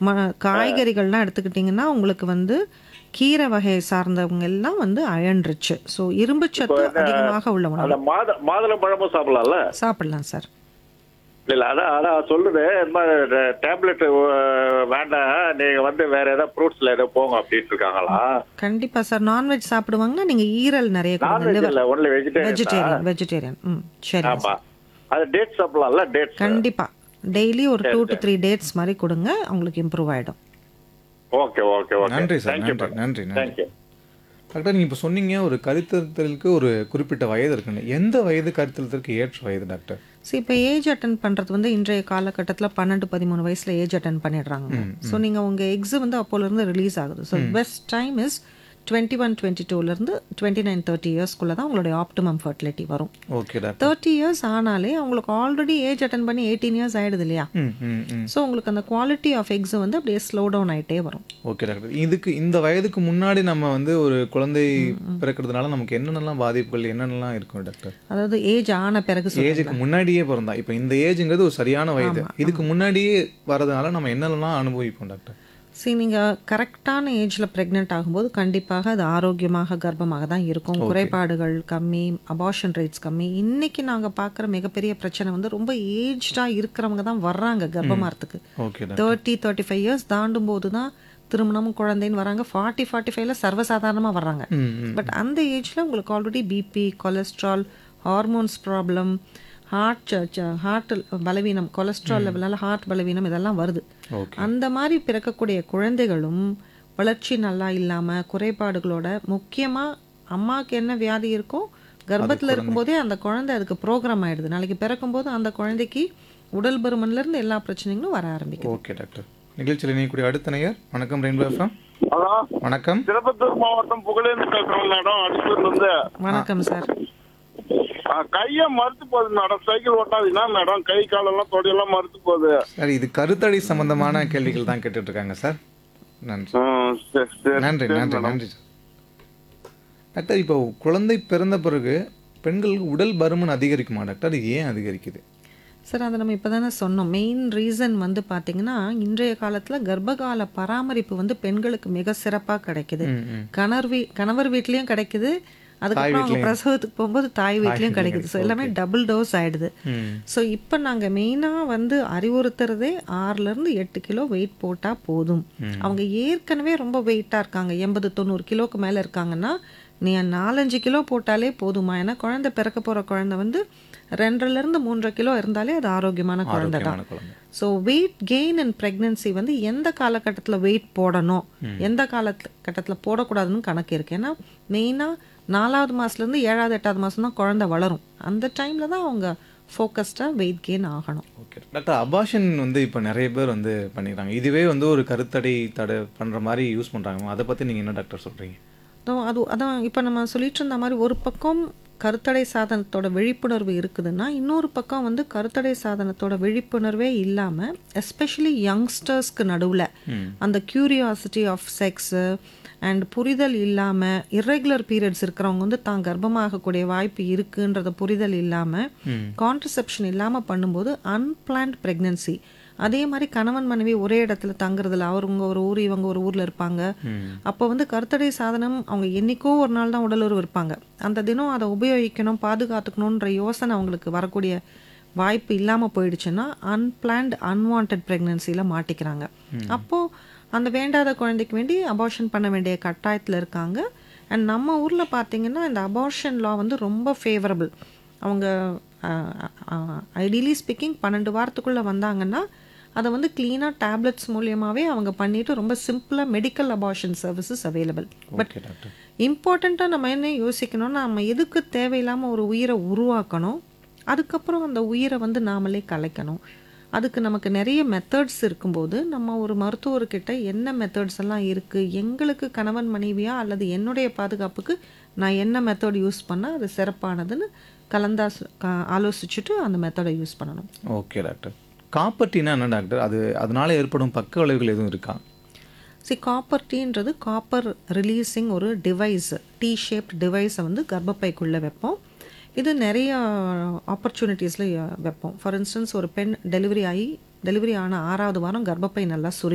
ம காய்கறிகள்லாம் எடுத்துக்கிட்டிங்கன்னா உங்களுக்கு வந்து கீரை வகையை சார்ந்தவங்க எல்லாம் வந்து அயன் ரிச்சு ஸோ இரும்பு சத்து அதிகமாக உள்ள உணவு அந்த மாத மாதுளை பழமும் சாப்பிடலாம்ல சாப்பிடலாம் சார் இல்ல அதான் அதான் சொல்லுது இந்த மாதிரி டேப்லெட் வேண்டாம் நீங்க வந்து வேற ஏதாவது ஃப்ரூட்ஸ்ல ஏதோ போங்க அப்படின்ட்டு இருக்காங்களா கண்டிப்பா சார் நான்வெஜ் சாப்பிடுவாங்கன்னா நீங்க ஈரல் நிறைய கொடுங்க நான்வெஜ் liver. இல்ல ஒன்லி வெஜிடேரியன் வெஜிடேரியன் வெஜிடேரியன் ம் சரி ஆமா அது டேட் சாப்பிடலாம்ல டேட்ஸ் கண்டிப்பா டெய்லி ஒரு டூ டு த்ரீ டேட்ஸ் மாதிரி கொடுங்க அவங்களுக்கு இம்ப்ரூவ் ஆயிடும் ஓகே ஓகே ஓகே நன்றி சார் தேங்க்யூ நன்றி நன்றி நன்றி தேங்க்யூ டாக்டர் நீங்கள் இப்போ சொன்னீங்க ஒரு கருத்தரித்தலுக்கு ஒரு குறிப்பிட்ட வயது இருக்குன்னு எந்த வயது கருத்தரித்தலுக்கு ஏற்ற வயது டாக்டர் ஸோ இப்போ ஏஜ் அட்டன் பண்ணுறது வந்து இன்றைய காலகட்டத்தில் பன்னெண்டு பதிமூணு வயசில் ஏஜ் அட்டன் பண்ணிடுறாங்க ஸோ நீங்கள் உங்கள் எக்ஸு வந்து அப்போலேருந்து ரிலீஸ் ஆகுது so best time is twenty one twenty டூலேருந்து டுவெண்ட்டி நைன் தேர்ட்டி இயர்ஸ்க்குள்ளே தான் உங்களுடைய ஆப்டிமம் ஃபர்டிலிட்டி வரும் ஓகே டாக்டர் தேர்ட்டி இயர்ஸ் ஆனாலே அவங்களுக்கு ஆல்ரெடி ஏஜ் அட்டன் பண்ணி எயிட்டீன் இயர்ஸ் ஆயிடுது இல்லையா ம் ம் ம் ஸோ உங்களுக்கு அந்த குவாலிட்டி ஆஃப் எக்ஸ் வந்து அப்படியே ஸ்லோ டவுன் ஆயிட்டே வரும் ஓகே டாக்டர் இதுக்கு இந்த வயதுக்கு முன்னாடி நம்ம வந்து ஒரு குழந்தை பிறக்கிறதுனால நமக்கு என்னென்னலாம் பாதிப்புகள் என்னென்னலாம் இருக்கும் டாக்டர் அதாவது ஏஜ் ஆன பிறகு சொல்றீங்களா? ஏஜுக்கு முன்னாடியே பிறந்தா இப்போ இந்த ஏஜுங்கிறது ஒரு சரியான வயது இதுக்கு முன்னாடியே வரதுனால நம்ம என்னென்னலாம் அனுபவிப்போம் டாக்டர் சரி நீங்கள் கரெக்டான ஏஜில் ப்ரெக்னென்ட் ஆகும்போது கண்டிப்பாக அது ஆரோக்கியமாக கர்ப்பமாக தான் இருக்கும் குறைபாடுகள் கம்மி அபார்ஷன் ரேட்ஸ் கம்மி இன்னைக்கு நாங்கள் பார்க்குற மிகப்பெரிய பிரச்சனை வந்து ரொம்ப ஏஜ்டாக இருக்கிறவங்க தான் வர்றாங்க கர்ப்பமாகறதுக்கு okay doctor thirty thirty five years தாண்டும் போது தான் திருமணமும் குழந்தைன்னு வராங்க ஃபார்ட்டி ஃபார்ட்டி ஃபைவ்ல சர்வசாதாரணமாக வர்றாங்க ம் ம் பட் அந்த ஏஜில் உங்களுக்கு already BP cholesterol hormones problem heart heart பலவீனம் கொலஸ்ட்ரால் லெவலால் ஹார்ட் பலவீனம் இதெல்லாம் வருது ஓகே அந்த மாதிரி பிறக்கக்கூடிய குழந்தைகளும் வளர்ச்சி நல்லா இல்லாமல் குறைபாடுகளோட முக்கியமாக அம்மாவுக்கு என்ன வியாதி இருக்கோ கர்ப்பத்தில் இருக்கும்போதே அந்த குழந்தை அதுக்கு ப்ரோக்ராம் ஆயிடுது நாளைக்கு பிறக்கும்போது அந்த குழந்தைக்கு உடல் பருமன்லேருந்து எல்லா பிரச்சனைகளும் வர ஆரம்பிக்கும் ஓகே டாக்டர் நிகழ்ச்சியில் இணையக்கூடிய அடுத்த நேயர் வணக்கம் ரெயின்போ எஃப்எம் ஹலோ வணக்கம் திருப்பத்தூர் மாவட்டம் புகழேந்து பேசுறேன் மேடம் அடிப்பூர்ல இருந்து வணக்கம் சார் ஆ, கைய மறுத்து போகுது மேடம் சைக்கிள் ஓட்டாதீங்கன்னா மேடம் கை காலெல்லாம் தொடையெல்லாம் மறுத்து போகுது சார் இது கருத்தடை சம்பந்தமான கேள்விகள் தான் கேட்டுட்டு இருக்காங்க சார் நன்றி ம், சரி, சரி, நன்றி சரி, நன்றி மேடம். நன்றி சார் டாக்டர் இப்போ குழந்தை பிறந்த பிறகு பெண்களுக்கு உடல் பருமன் அதிகரிக்குமா டாக்டர் அது ஏன் அதிகரிக்குது சார் அதை நம்ம இப்போ தானே சொன்னோம் மெயின் ரீசன் வந்து பார்த்தீங்கன்னா இன்றைய காலத்தில் கர்ப்பகால பராமரிப்பு வந்து பெண்களுக்கு மிக சிறப்பாக கிடைக்குது ம், ம். கணவர் வீ கணவர் வீட்லேயும் கிடைக்குது அதுக்கப்புறம் அவங்க பிரசவத்துக்கு போகும்போது தாய் வீட்லேயும் கிடைக்குது ஸோ எல்லாமே டபுள் டோஸ் ஆயிடுது ம் ஸோ இப்போ நாங்கள் மெயினாக வந்து அறிவுறுத்துறதே ஆறுலேருந்து எட்டு கிலோ வெயிட் போட்டால் போதும் அவங்க ஏற்கனவே ரொம்ப வெயிட்டாக இருக்காங்க எண்பது தொண்ணூறு கிலோக்கு மேலே இருக்காங்கன்னா நீ நாலஞ்சு கிலோ போட்டாலே போதுமா ஏன்னா குழந்தை பிறக்க போகிற குழந்தை வந்து ரெண்டரைலேருந்து மூன்றரை கிலோ இருந்தாலே அது ஆரோக்கியமான குழந்தை தான் ஆரோக்கியமான குழந்தை so weight gain and pregnancy வந்து எந்த காலகட்டத்தில் வெயிட் போடணும் எந்த காலகட்டத்தில் போடக்கூடாதுன்னு கணக்கு இருக்கு ஏன்னா மெயினாக நாலாவது மாதத்துலேருந்து ஏழாவது எட்டாவது மாதம் தான் குழந்தை வளரும் அந்த டைமில் தான் அவங்க ஃபோக்கஸ்டாக வெயிட் கெயின் ஆகணும் ஓகே டாக்டர் அபாஷன் வந்து இப்போ நிறைய பேர் வந்து பண்ணிக்கிறாங்க இதுவே வந்து ஒரு கருத்தடை தடை பண்ணுற மாதிரி யூஸ் பண்ணுறாங்க அதை பற்றி நீங்கள் என்ன டாக்டர் சொல்கிறீங்க அதான் அது அதான் இப்போ நம்ம சொல்லிட்டு இருந்த மாதிரி ஒரு பக்கம் கருத்தடை சாதனத்தோட விழிப்புணர்வு இருக்குதுன்னா இன்னொரு பக்கம் வந்து கருத்தடை சாதனத்தோட விழிப்புணர்வே இல்லாமல் எஸ்பெஷலி யங்ஸ்டர்ஸ்க்கு நடுவில் அந்த கியூரியாசிட்டி ஆஃப் செக்ஸு அண்ட் புரிதல் இல்லாமல் இர்ரெகுலர் பீரியட்ஸ் இருக்கிறவங்க வந்து தான் கர்ப்பமாகக்கூடிய வாய்ப்பு இருக்குன்றத புரிதல் இல்லாமல் கான்ட்ரசெப்ஷன் இல்லாமல் பண்ணும்போது அன்பிளான்ட் ப்ரெக்னென்சி அதே மாதிரி கணவன் மனைவி ஒரே இடத்துல தங்குறதில்ல அவருங்க ஒரு ஊர் இவங்க ஒரு ஊரில் இருப்பாங்க அப்போ வந்து கருத்தடை சாதனம் அவங்க என்னைக்கோ ஒரு நாள் தான் உடலுறவு இருப்பாங்க அந்த தினம் அதை உபயோகிக்கணும் பாதுகாத்துக்கணுன்ற யோசனை அவங்களுக்கு வரக்கூடிய வாய்ப்பு இல்லாமல் போயிடுச்சுன்னா அன்பிளான்ட் அன்வான்ட் ப்ரெக்னென்சியில் மாட்டிக்கிறாங்க அப்போது அந்த வேண்டாத குழந்தைக்கு வேண்டி அபார்ஷன் பண்ண வேண்டிய கட்டாயத்தில் இருக்காங்க அண்ட் நம்ம ஊரில் பார்த்தீங்கன்னா இந்த அபார்ஷன் லா வந்து ரொம்ப ஃபேவரபிள் அவங்க ஐடியலி ஸ்பீக்கிங் பன்னெண்டு வாரத்துக்குள்ளே வந்தாங்கன்னா அதை வந்து க்ளீனாக டேப்லெட்ஸ் மூலியமாகவே அவங்க பண்ணிட்டு ரொம்ப சிம்பிளாக medical abortion services available but okay doctor இம்பார்ட்டண்ட்டாக நம்ம என்ன யோசிக்கணும்னா நம்ம எதுக்கு தேவையில்லாமல் ஒரு உயிரை உருவாக்கணும் அதுக்கப்புறம் அந்த உயிரை வந்து நாமளே கலைக்கணும் அதுக்கு நமக்கு நிறைய மெத்தட்ஸ் இருக்கும்போது நம்ம ஒரு மருத்துவர்கிட்ட என்ன மெத்தட்ஸ் எல்லாம் இருக்குது எங்களுக்கு கணவன் மனைவியா அல்லது என்னுடைய பாதுகாப்புக்கு நான் என்ன மெத்தட் யூஸ் பண்ணால் அது சிறப்பானதுன்னு கலந்தா ஆலோசிச்சுட்டு அந்த மெத்தடை யூஸ் பண்ணணும் ஓகே டாக்டர் காப்பர்ட்டினா என்ன டாக்டர் அது அதனால ஏற்படும் பக்க விளைவுகள் எதுவும் இருக்கா சி காப்பர் டீன்றது காப்பர் ரிலீஸிங் ஒரு டிவைஸ் டீ ஷேப்ட் டிவைஸை வந்து கர்ப்பப்பைக்குள்ளே வைப்போம் இது நிறைய ஆப்பர்ச்சுனிட்டிஸில் வைப்போம் ஃபார் இன்ஸ்டன்ஸ் ஒரு பெண் டெலிவரி ஆகி டெலிவரி ஆன ஆறாவது வாரம் கர்ப்பப்பை நல்லா சுருங்கி